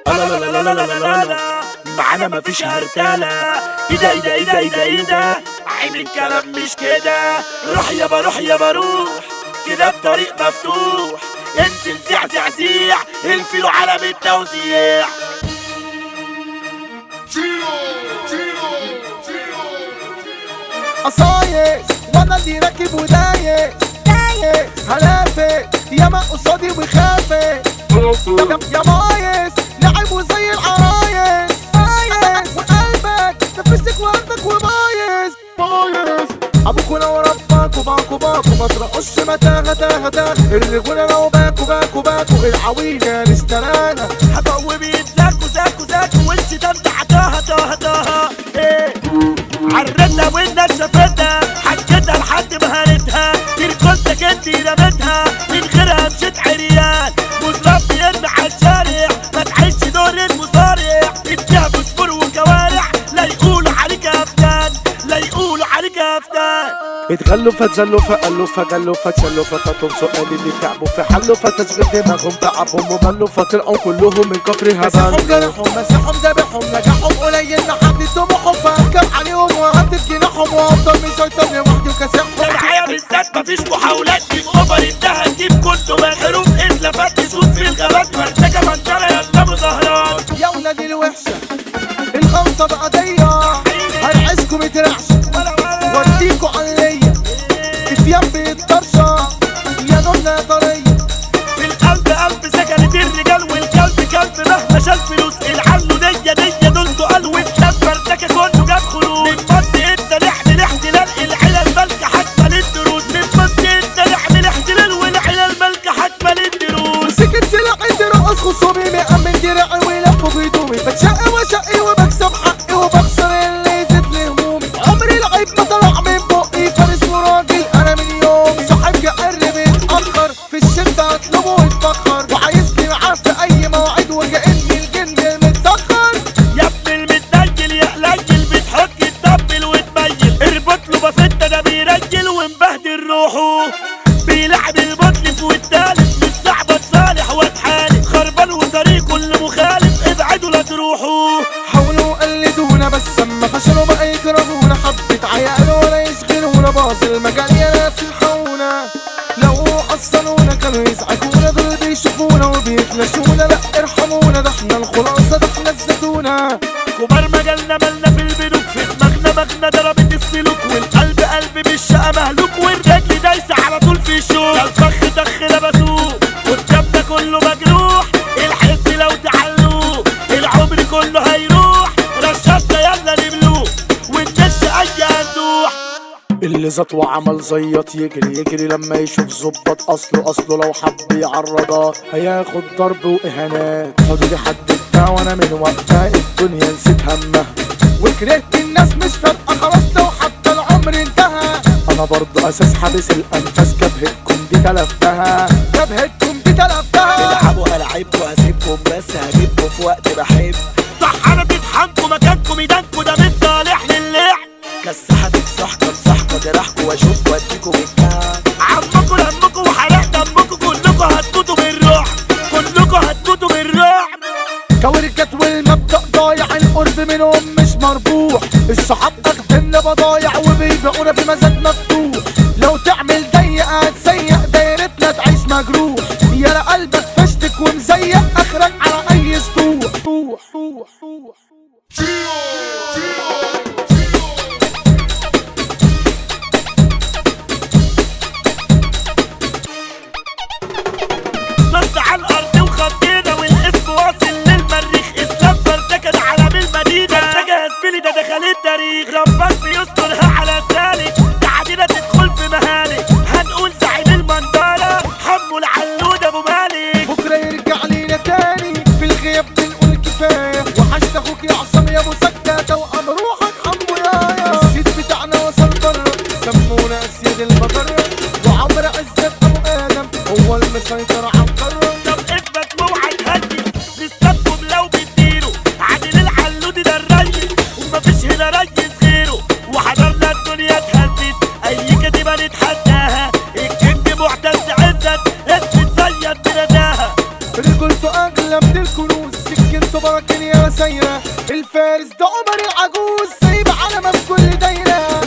لا لا لا لا لا لا لا معانا مفيش هرتالة ايه ده ايه ده ايه ده ايه ده ايه ده عين الكلام مش كده روح يابا روح يابا روح كده الطريق مفتوح انزل زع زع زيع الفيلو عالم التوزيع قصايص وانا اللي راكب ودايس دايس هلافت ياما قصادي وخافت يا يا مايس لعبوا زي العرايس مايس وقلبك نفسك وقلبك ومايس مايس ابوكوا لو ربك وباكوا باكوا ما ترقصش متاهة تاهة تاهة الرجولة لو باكوا باكوا باكوا العويلة اشترانا هبقوا بيتزاكوا زاكوا زاكوا وانت ده انت عطاها طاها طاها ايه عرتها والناس شافتها حكيتها لحد ما هانتها تركضتك انت رمتها من غيرها مشيت عريان مصرف يرمي على الشارع ما تعيش دور المصارع اديها بسبور وكوارع لا يقولوا عليك افدان لا يقولوا عليك افدان اتغلوا فتزلوا فقلوا فجلوا فتشلوا فتاتهم سؤال اللي تعبوا في حلوا فتشغيل دماغهم تعبهم وملوا فطلعوا كلهم من كفر هبل جرحهم مسحهم ذبحهم نجاحهم قليل محدد طموحهم فاركب عليهم وهدد جناحهم وافضل مسيطر لوحدي وكاسحهم الحياة بالذات مفيش محاولات تجيب اوفر انتهى تجيب كله من حروف الا فات سود في الغابات مرتكة منطقة يلا مظاهرات يا ولاد الوحشة الغلطة بقضية هرعزكم يترعش ولا ولا وديكوا عليا افيان بيتطرشة يا نونة طرية في القلب قلب سكنت الرجال والكلب كلب مهما شال فلوس العنه دية دية دول تقال وكتاب مرتكة كله جاب خلود من مد انت نحمل احتلال العلل مالكة حتما للدروس من مد انت نحمل احتلال والعلل مالكة حتما للدروس سكت سلاحي ترقص خصومي مأمن دراعي ويلفوا بهدومي بتشقى وشقي وبكسب حقي وبخسر اللي زاد لهمومي عمري العيب ما طلع من بقي فارس وراجل انا من يومي صاحب جعر بيتأخر في الشدة اطلبه ويتفخر وعايزني معاه في اي موعد وكأني الجن المتسخر يا ابن المتنجل يا قليل بتحك تدبل وتميل اربط له بفتة ده بيرجل ومبهدل روحه بيلعب البطل في والتالت مش صاحبك صالح واتحالف خربان وطريقه اللي مخالف ابعدوا لا تروحوا حاولوا قلدونا بس اما فشلوا بقى يكرهونا حبة عيال ولا يشغلونا باظ المجال يا ناس الحقونا لو حصلونا كانوا يزعجونا دول بيشوفونا وبيتلاشونا لا ارحمونا ده احنا الخلاصة ده احنا الزتونة كبار مجالنا مالنا في البنوك في دماغنا مغنى ضربت السلوك والقلب قلب بالشقة مهلوك والرجل دايسة على طول في الشوك ده الفخ دخ لبسوه والجنب كله مجروح الحس لو تعلوه العمر كله هيروح رشاشنا يلا نملوه وندش اي هنزوح اللي زط وعمل زيط يجري يجري لما يشوف ظبط اصله اصله لو حب يعرضها هياخد ضرب واهانات حدودي حددتها وانا من وقتها الدنيا نسيت همها وكرهت الناس مش فارقه خلاص لو حتى العمر انتهى انا برضه اساس حابس الانفاس جبهتكم دي تلفتها جبهتكم دي تلفتها العبوا العبكوا هسيبكم بس هجيبكم في وقت بحب صح انا تتحنكوا مكانكم ايدانكوا ده مش صالح للعب كسحة تكسحكوا بصحكوا جراحكوا واشوفكوا اديكوا بالكعب عمكوا لمكوا وحرق دمكوا كلكوا هتموتوا بالرعب كلكوا هتموتوا بالرعب كوركات والمبدأ ضايع القرب منهم مش مربوح الصحاب اخدنا بضايع وبيبيعونا في مزاد مفتوح لو تعمل ضيق هتسيق دايرتنا تعيش مجروح يا لا قلبك فشتك ومزيق اخرك على اي سطوح طوح طوح طوح نط على الارض وخطينا والاسم واصل للمريخ اسلام فرتكن على بالمدينه فرتكه يا زميلي ده دخل التاريخ ربك بيسترها على سالك تعدينا تدخل في مهالك هنقول زعيم المنظره حمو العلود ابو مالك بكره يرجع لينا تاني في الغياب بنقول كفايه وحشت اخوك يا عصام يا ابو سكته سكنته اغلى من الكنوز سكنته براكين يا سايرة الفارس ده عمر العجوز سايب علامة في كل دايرة